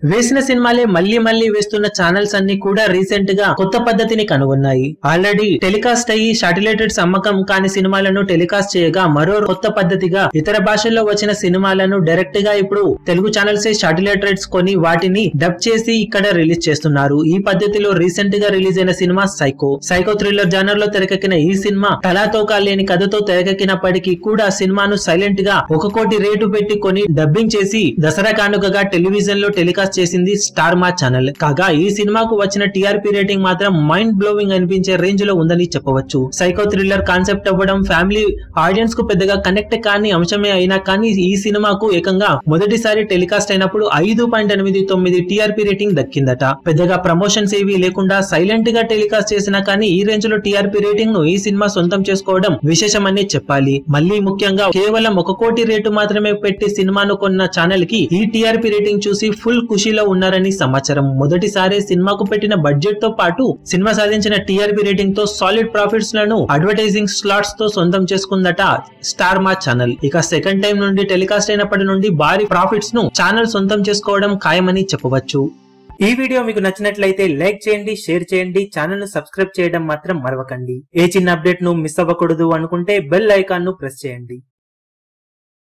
వేసిన సినిమాలే మళ్లీ మళ్లీ వేస్తున్న ఛానల్స్ అన్ని కూడా రీసెంట్ గా కొత్త పద్ధతిని కనుగొన్నాయి ఆల్రెడీ టెలికాస్ట్ అయ్యి శాటిలైటెడ్ అమ్మకం కాని సినిమాలను టెలికాస్ట్ చేయగా మరో కొత్త పద్ధతిగా ఇతర భాషల్లో వచ్చిన సినిమాలను డైరెక్ట్ గా ఇప్పుడు తెలుగు ఛానల్స్ శాటిలైటెడ్స్ కొని వాటిని డబ్ చేసి ఇక్కడ రిలీజ్ చేస్తున్నారు ఈ పద్ధతిలో రీసెంట్ గా రిలీజ్ అయిన సినిమా సైకో సైకో థ్రిల్లర్ జానర్ లో తెరకెక్కిన ఈ సినిమా తలాతోకా లేని కథతో తెరకెక్కినప్పటికీ కూడా సినిమాను సైలెంట్ గా ఒక కోటి రేటు పెట్టి కొని డబ్బింగ్ చేసి దసరా కానుకగా టెలివిజన్ లో టెలికాస్ట్ చేసింది స్టార్ మా ఛానల్ కాగా ఈ సినిమాకు వచ్చిన టీఆర్పీ రేటింగ్ మాత్రం మైండ్ బ్లోవింగ్ అనిపించే రేంజ్ లో ఉందని చెప్పవచ్చు సైకో థ్రిల్లర్ కాన్సెప్ట్ అవ్వడం ఫ్యామిలీ ఆడియన్స్ కు పెద్దగా కనెక్ట్ కాని అంశమే అయినా కానీ ఈ సినిమాకు ఏకంగా మొదటిసారి టెలికాస్ట్ అయినప్పుడు ఐదు పాయింట్ ఎనిమిది తొమ్మిది టీఆర్పీ రేటింగ్ దక్కిందట పెద్దగా ప్రమోషన్స్ ఏవి లేకుండా సైలెంట్ గా టెలికాస్ట్ చేసినా కానీ ఈ రేంజ్ లో టీఆర్పీ రేటింగ్ ను ఈ సినిమా సొంతం చేసుకోవడం విశేషమని చెప్పాలి మళ్ళీ ముఖ్యంగా కేవలం ఒక కోటి రేటు మాత్రమే పెట్టి సినిమాను కొన్న ఛానల్ కి ఈ టీఆర్పీ రేటింగ్ చూసి ఫుల్ ఖుషీలో ఉన్నారని సమాచారం మొదటిసారి సినిమాకు పెట్టిన బడ్జెట్ తో పాటు సినిమా సాధించిన టీఆర్పీ రేటింగ్ తో సాలిడ్ ప్రాఫిట్స్ లను అడ్వర్టైజింగ్ స్లాట్స్ తో సొంతం చేసుకుందట స్టార్ మా ఛానల్ ఇక సెకండ్ టైం నుండి టెలికాస్ట్ అయినప్పటి నుండి భారీ ప్రాఫిట్స్ ను ఛానల్ సొంతం చేసుకోవడం ఖాయమని చెప్పవచ్చు ఈ వీడియో మీకు నచ్చినట్లయితే లైక్ చేయండి షేర్ చేయండి ఛానల్ ను సబ్స్క్రైబ్ చేయడం మాత్రం మరవకండి ఏ చిన్న అప్డేట్ ను మిస్ అవ్వకూడదు అనుకుంటే బెల్ ఐకాన్ ను ప్రెస్ చేయండి